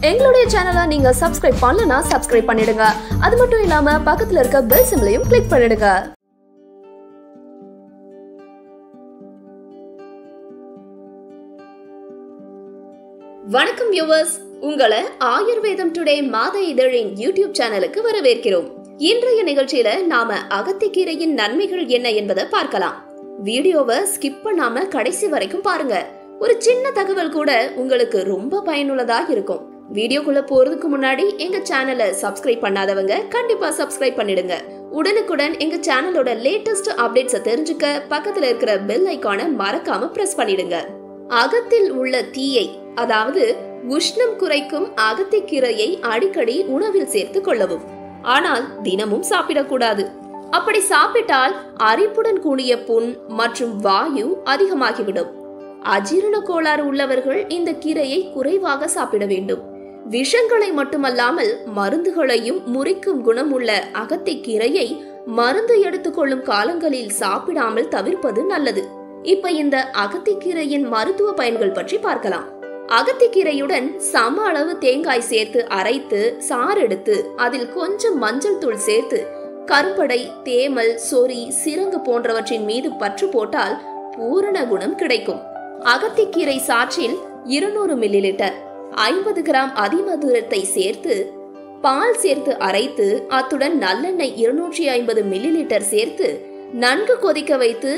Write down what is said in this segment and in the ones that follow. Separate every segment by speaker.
Speaker 1: எங்களுடைய சேனலை நீங்க சப்ஸ்கிரைப் பண்ணலனா சப்ஸ்கிரைப் பண்ணிடுங்க அது மட்டும் இல்லாம பக்கத்துல இருக்க பெல் சிம்லையும் கிளிக் பண்ணிடுங்க வணக்கம் வியூவர்ஸ் உங்களை ஆயுர்வேதம் டுடே மாத இதழின் யூடியூப் சேனலுக்கு வரவேற்கிறோம் இன்றைய நிகழ்ச்சியில நாம அகத்திக்கீரையின் நன்மைகள் என்ன என்பதை பார்க்கலாம் வீடியோவை ஸ்கிப் பண்ணாம கடைசி வரைக்கும் பாருங்க ஒரு சின்ன தகவல் கூட உங்களுக்கு ரொம்ப பயனுள்ளதா இருக்கும் வீடியோக்குள்ள போறதுக்கு முன்னாடி எங்க சேனலை சப்ஸ்கிரைப் பண்ணாதவங்க கண்டிப்பா சப்ஸ்கிரைப் பண்ணிடுங்க உடனுக்குடன் எங்க சேனலோட லேட்டஸ்ட் அப்டேட்ஸை தெரிஞ்சுக்க பக்கத்துல இருக்கிற பெல் ஐகானை மறக்காம பிரஸ் பண்ணிடுங்க அகத்தில் உள்ள தீயை அதாவது உஷ்ணம் குறைக்கும் அகத்திக்கீரையை அடிக்கடி உணவில் சேர்த்து கொள்ளவும் ஆனால் தினமும் சாப்பிடக்கூடாது அப்படி சாப்பிட்டால் அரிப்புடன் கூடிய புண் மற்றும் வாயு அதிகமாகிவிடும் அஜீரண கோளாறு உள்ளவர்கள் இந்த கீரையை குறைவாக சாப்பிட வேண்டும் விஷங்களை மட்டுமல்லாமல் மருந்துகளையும் முறிக்கும் குணம் உள்ள அகத்திக்கீரையை மருந்து எடுத்துக்கொள்ளும் காலங்களில் சாப்பிடாமல் தவிர்ப்பது நல்லது இப்ப இந்த அகத்திக்கீரையின் மருத்துவ பயன்கள் பற்றி பார்க்கலாம் அகத்திக்கீரையுடன் சம அளவு தேங்காய் சேர்த்து அரைத்து சாறு எடுத்து அதில் கொஞ்சம் மஞ்சள் தூள் சேர்த்து கருப்படை தேமல் சொறி சிரங்கு போன்றவற்றின் மீது பற்று போட்டால் பூரண குணம் கிடைக்கும் அகத்திக்கீரை சாற்றில் இருநூறு மில்லி லிட்டர் ஐம்பது கிராம் அதிமதுரத்தை சேர்த்து பால் சேர்த்து அரைத்து அத்துடன் நல்லெண்ணெய் இருநூற்றி ஐம்பது மில்லி லிட்டர் சேர்த்து நன்கு கொதிக்க வைத்து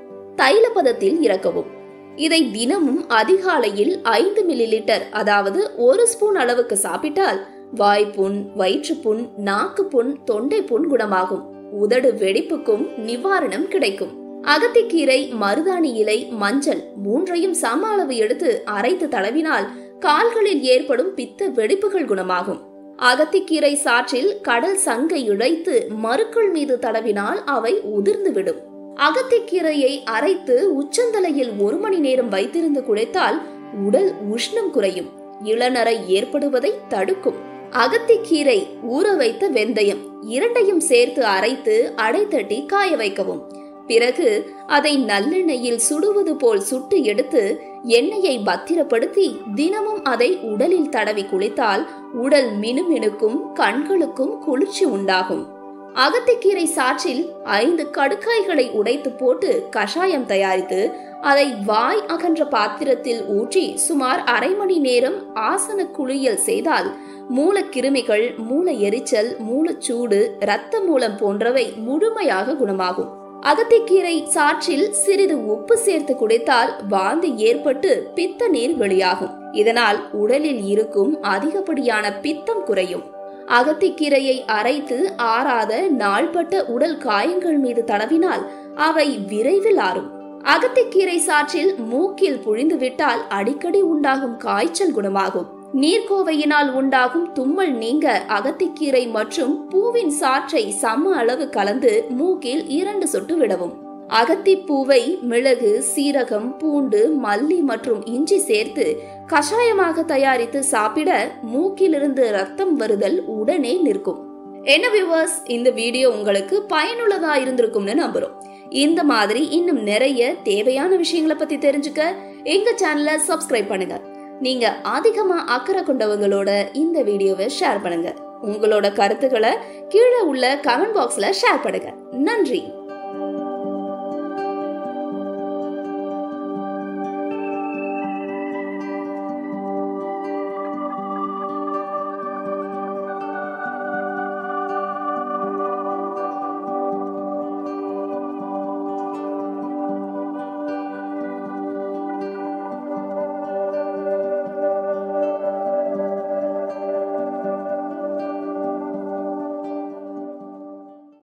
Speaker 1: தைல பதத்தில் இறக்கவும் இதை தினமும் அதிகாலையில் ஐந்து மில்லி லிட்டர் அதாவது ஒரு ஸ்பூன் அளவுக்கு சாப்பிட்டால் வாய்ப்புண் வயிற்றுப்புண் நாக்கு புண் தொண்டை புண் குணமாகும் உதடு வெடிப்புக்கும் நிவாரணம் கிடைக்கும் அகத்திக்கீரை மருதாணி இலை மஞ்சள் மூன்றையும் சம அளவு எடுத்து அரைத்து தடவினால் கால்களில் ஏற்படும் பித்த வெடிப்புகள் குணமாகும் அகத்திக்கீரை சாற்றில் கடல் சங்கை இழைத்து மறுக்கள் மீது தடவினால் அவை உதிர்ந்து விடும் அகத்திக்கீரையை அரைத்து உச்சந்தலையில் ஒரு மணி நேரம் வைத்திருந்து குழைத்தால் உடல் உஷ்ணம் குறையும் இளநரை ஏற்படுவதை தடுக்கும் அகத்திக்கீரை ஊற வைத்த வெந்தயம் இரண்டையும் சேர்த்து அரைத்து அடைத்தட்டி காய வைக்கவும் பிறகு அதை நல்லெண்ணெயில் சுடுவது போல் சுட்டு எடுத்து எண்ணெயை பத்திரப்படுத்தி தினமும் அதை உடலில் தடவி குளித்தால் உடல் மினுமினுக்கும் கண்களுக்கும் குளிர்ச்சி உண்டாகும் அகத்திக்கீரை சாற்றில் ஐந்து கடுக்காய்களை உடைத்து போட்டு கஷாயம் தயாரித்து அதை வாய் அகன்ற பாத்திரத்தில் ஊற்றி சுமார் அரை மணி நேரம் ஆசன குளியல் செய்தால் மூலக்கிருமிகள் மூல எரிச்சல் மூலச்சூடு இரத்த மூலம் போன்றவை முழுமையாக குணமாகும் அகத்திக்கீரை சாற்றில் சிறிது உப்பு சேர்த்து குடித்தால் வாந்தி ஏற்பட்டு பித்த நீர் வெளியாகும் இதனால் உடலில் இருக்கும் அதிகப்படியான பித்தம் குறையும் அகத்திக்கீரையை அரைத்து ஆறாத நாள்பட்ட உடல் காயங்கள் மீது தடவினால் அவை விரைவில் ஆறும் அகத்திக்கீரை சாற்றில் மூக்கில் புழிந்து விட்டால் அடிக்கடி உண்டாகும் காய்ச்சல் குணமாகும் நீர்க்கோவையினால் உண்டாகும் தும்மல் நீங்க அகத்திக்கீரை மற்றும் பூவின் சாற்றை சம அளவு கலந்து மூக்கில் இரண்டு சொட்டு விடவும் அகத்தி பூவை மிளகு சீரகம் பூண்டு மல்லி மற்றும் இஞ்சி சேர்த்து கஷாயமாக தயாரித்து சாப்பிட மூக்கிலிருந்து ரத்தம் வருதல் உடனே நிற்கும் என்ன வியூவர்ஸ் இந்த வீடியோ உங்களுக்கு பயனுள்ளதா இருந்திருக்கும்னு நம்புறோம் இந்த மாதிரி இன்னும் நிறைய தேவையான விஷயங்களை பத்தி தெரிஞ்சுக்க எங்க சேனலை சப்ஸ்கிரைப் பண்ணுங்க நீங்க அதிகமா அக்கறை கொண்டவங்களோட இந்த வீடியோவை ஷேர் பண்ணுங்க உங்களோட கருத்துக்களை கீழே உள்ள கமெண்ட் பாக்ஸ்ல ஷேர் பண்ணுங்க நன்றி